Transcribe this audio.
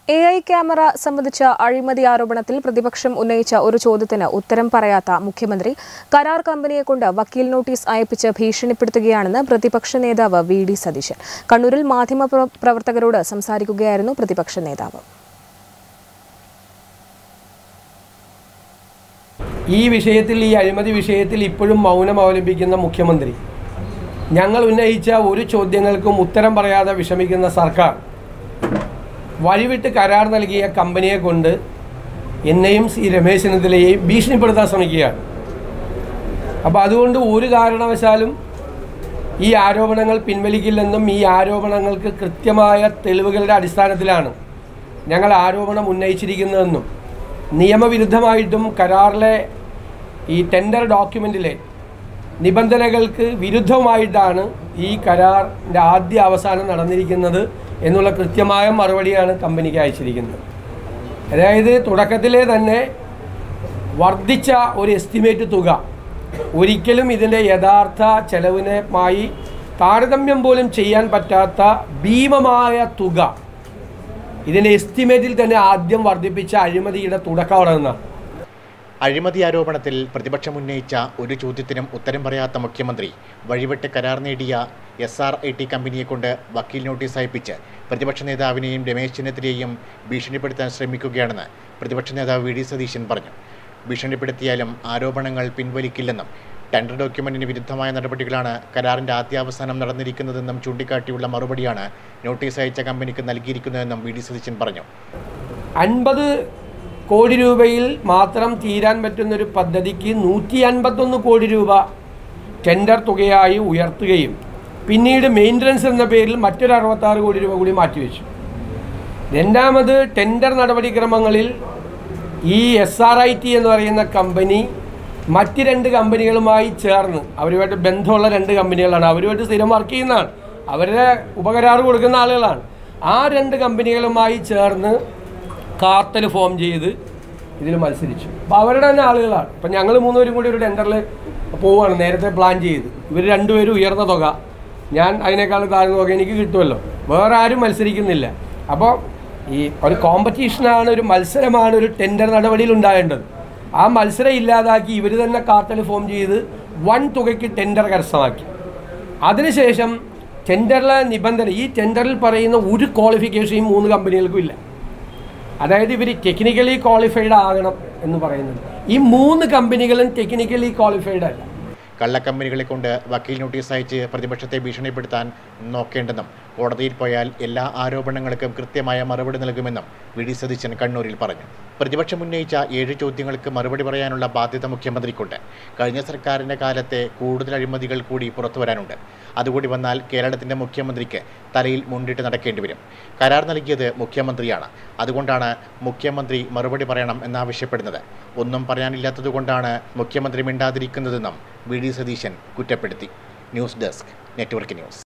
A I camera സംബന്ധിച്ച അഴിമതി ആരോപണത്തിൽ പ്രതിപക്ഷം ഉന്നയിച്ച ഒരു ചോദ്യത്തിന് ഉത്തരം പറയാത്ത മുഖ്യമന്ത്രി കരാർ കമ്പനിയെ കൊണ്ട് വക്കീൽ നോട്ടീസ് അയപ്പിച്ച് ഭീഷണിപ്പെടുത്തുകയാണെന്ന് പ്രതിപക്ഷ നേതാവ് വി ഡി സതീശൻ കണ്ണൂരിൽ മാധ്യമപ്ര- പ്രവർത്തകരോട് സംസാരിക്കുകയായിരുന്നു പ്രതിപക്ഷ നേതാവ് ഈ വിഷയത്തിൽ ഈ അഴിമതി വിഷയത്തിൽ ഇപ്പോഴും മൗനം അവലംബിക്കുന്ന മുഖ്യമന്ത്രി ഞങ്ങൾ ഉന്നയിച്ച ഒരു ചോദ്യങ്ങൾക്കും ഉത്തരം പറയാതെ വിഷമിക്കുന്ന സർക്കാർ വഴിവിട്ട് കരാർ നൽകിയ കമ്പനിയെ കൊണ്ട് എന്നെയും സി രമേശ് ചെന്നിത്തലയെയും ഭീഷണിപ്പെടുത്താൻ ശ്രമിക്കുകയാണ് അപ്പോൾ അതുകൊണ്ട് ഒരു കാരണവശാലും ഈ ആരോപണങ്ങൾ പിൻവലിക്കില്ലെന്നും ഈ ആരോപണങ്ങൾക്ക് കൃത്യമായ തെളിവുകളുടെ അടിസ്ഥാനത്തിലാണ് ഞങ്ങൾ ആരോപണം ഉന്നയിച്ചിരിക്കുന്നതെന്നും നിയമവിരുദ്ധമായിട്ടും കരാറിലെ ഈ ടെൻഡർ ഡോക്യുമെൻറ്റിലെ നിബന്ധനകൾക്ക് വിരുദ്ധമായിട്ടാണ് ഈ കരാറിൻ്റെ ആദ്യ അവസാനം നടന്നിരിക്കുന്നത് എന്നുള്ള കൃത്യമായ മറുപടിയാണ് കമ്പനിക്ക് അയച്ചിരിക്കുന്നത് അതായത് തുടക്കത്തിലെ തന്നെ വർദ്ധിച്ച ഒരു എസ്റ്റിമേറ്റ് തുക ഒരിക്കലും ഇതിൻ്റെ യഥാർത്ഥ ചെലവിനുമായി താരതമ്യം പോലും ചെയ്യാൻ പറ്റാത്ത ഭീമമായ തുക ഇതിൻ്റെ എസ്റ്റിമേറ്റിൽ തന്നെ ആദ്യം വർദ്ധിപ്പിച്ച അഴിമതിയുടെ തുടക്കം അവിടെ നിന്നാണ് അഴിമതി ആരോപണത്തിൽ പ്രതിപക്ഷം ഉന്നയിച്ച ഒരു ചോദ്യത്തിനും ഉത്തരം പറയാത്ത മുഖ്യമന്ത്രി വഴിവിട്ട് കരാർ നേടിയ എസ് ആർ ഐ ടി കമ്പനിയെ കൊണ്ട് വക്കീൽ നോട്ടീസ് അയപ്പിച്ച് പ്രതിപക്ഷ നേതാവിനെയും രമേശ് ചെന്നിത്തലയെയും ഭീഷണിപ്പെടുത്താൻ ശ്രമിക്കുകയാണെന്ന് പ്രതിപക്ഷ നേതാവ് വി ഡി സതീശൻ പറഞ്ഞു ഭീഷണിപ്പെടുത്തിയാലും ആരോപണങ്ങൾ പിൻവലിക്കില്ലെന്നും ടെൻഡർ ഡോക്യുമെന്റിന് വിരുദ്ധമായ നടപടികളാണ് കരാറിന്റെ ആദ്യാവസാനം നടന്നിരിക്കുന്നതെന്നും ചൂണ്ടിക്കാട്ടിയുള്ള മറുപടിയാണ് നോട്ടീസ് അയച്ച കമ്പനിക്ക് നൽകിയിരിക്കുന്നതെന്നും വി ഡി സതീശൻ പറഞ്ഞു അൻപത് കോടി രൂപയിൽ മാത്രം തീരാൻ പറ്റുന്നൊരു പദ്ധതിക്ക് നൂറ്റി അൻപത്തൊന്ന് കോടി രൂപ ടെൻഡർ തുകയായി ഉയർത്തുകയും പിന്നീട് മെയിൻ്റനൻസ് എന്ന പേരിൽ മറ്റൊരു അറുപത്താറ് കോടി രൂപ കൂടി മാറ്റിവെച്ചു രണ്ടാമത് ടെൻഡർ നടപടിക്രമങ്ങളിൽ ഈ എസ് ആർ ഐ ടി എന്ന് പറയുന്ന കമ്പനി മറ്റ് രണ്ട് കമ്പനികളുമായി ചേർന്ന് അവരുമായിട്ട് ബന്ധമുള്ള രണ്ട് കമ്പനികളാണ് അവരുമായിട്ട് സ്ഥിരം വർക്ക് ചെയ്യുന്നതാണ് അവരുടെ ഉപകരാറ് കൊടുക്കുന്ന ആളുകളാണ് ആ രണ്ട് കമ്പനികളുമായി ചേർന്ന് കാർത്തൽ ഫോം ചെയ്ത് ഇതിൽ മത്സരിച്ചു അപ്പോൾ അവരുടെ തന്നെ ആളുകളാണ് ഇപ്പം ഞങ്ങൾ മൂന്നുപേരും കൂടി ഒരു ടെൻഡറിൽ പോവുകയാണ് നേരത്തെ പ്ലാൻ ചെയ്ത് ഇവർ രണ്ടുപേരും ഉയർന്ന തുക ഞാൻ അതിനേക്കാൾ താഴ്ന്ന തുക എനിക്ക് കിട്ടുമല്ലോ വേറെ ആരും മത്സരിക്കുന്നില്ല അപ്പോൾ ഈ ഒരു കോമ്പറ്റീഷനാണ് ഒരു മത്സരമാണ് ഒരു ടെൻഡർ നടപടിയിൽ ഉണ്ടാകേണ്ടത് ആ മത്സരം ഇല്ലാതാക്കി ഇവർ തന്നെ കാർത്തൽ ഫോം ചെയ്ത് വൻ തുകയ്ക്ക് ടെൻഡർ കരസ്ഥമാക്കി അതിനുശേഷം ടെൻഡറിലെ നിബന്ധന ഈ ടെൻഡറിൽ പറയുന്ന ഒരു ക്വാളിഫിക്കേഷൻ ഈ മൂന്ന് കമ്പനികൾക്കും ഇല്ല അതായത് ഇവർ ടെക്നിക്കലി ക്വാളിഫൈഡ് ആകണം എന്ന് പറയുന്നത് ഈ മൂന്ന് കമ്പനികളും ടെക്നിക്കലി ക്വാളിഫൈഡ് അല്ല കള്ളക്കമ്പനികളെ കൊണ്ട് വക്കീൽ നോട്ടീസ് അയച്ച് പ്രതിപക്ഷത്തെ ഭീഷണിപ്പെടുത്താൻ നോക്കേണ്ടെന്നും കോടതിയിൽ പോയാൽ എല്ലാ ആരോപണങ്ങൾക്കും കൃത്യമായ മറുപടി നൽകുമെന്നും വി ഡി സതീശൻ കണ്ണൂരിൽ പറഞ്ഞു പ്രതിപക്ഷം ഉന്നയിച്ച ഏഴ് ചോദ്യങ്ങൾക്ക് മറുപടി പറയാനുള്ള ബാധ്യത മുഖ്യമന്ത്രിക്കുണ്ട് കഴിഞ്ഞ സർക്കാരിൻ്റെ കാലത്തെ കൂടുതൽ അഴിമതികൾ കൂടി പുറത്തു വരാനുണ്ട് അതുകൂടി വന്നാൽ കേരളത്തിൻ്റെ മുഖ്യമന്ത്രിക്ക് തലയിൽ മുണ്ടിട്ട് നടക്കേണ്ടി വരും കരാർ നൽകിയത് മുഖ്യമന്ത്രിയാണ് അതുകൊണ്ടാണ് മുഖ്യമന്ത്രി മറുപടി പറയണം എന്നാവശ്യപ്പെടുന്നത് ഒന്നും പറയാനില്ലാത്തതുകൊണ്ടാണ് മുഖ്യമന്ത്രി മിണ്ടാതിരിക്കുന്നതെന്നും വി ഡി സതീശൻ കുറ്റപ്പെടുത്തി ന്യൂസ് ഡെസ്ക് നെറ്റ്വർക്ക് ന്യൂസ്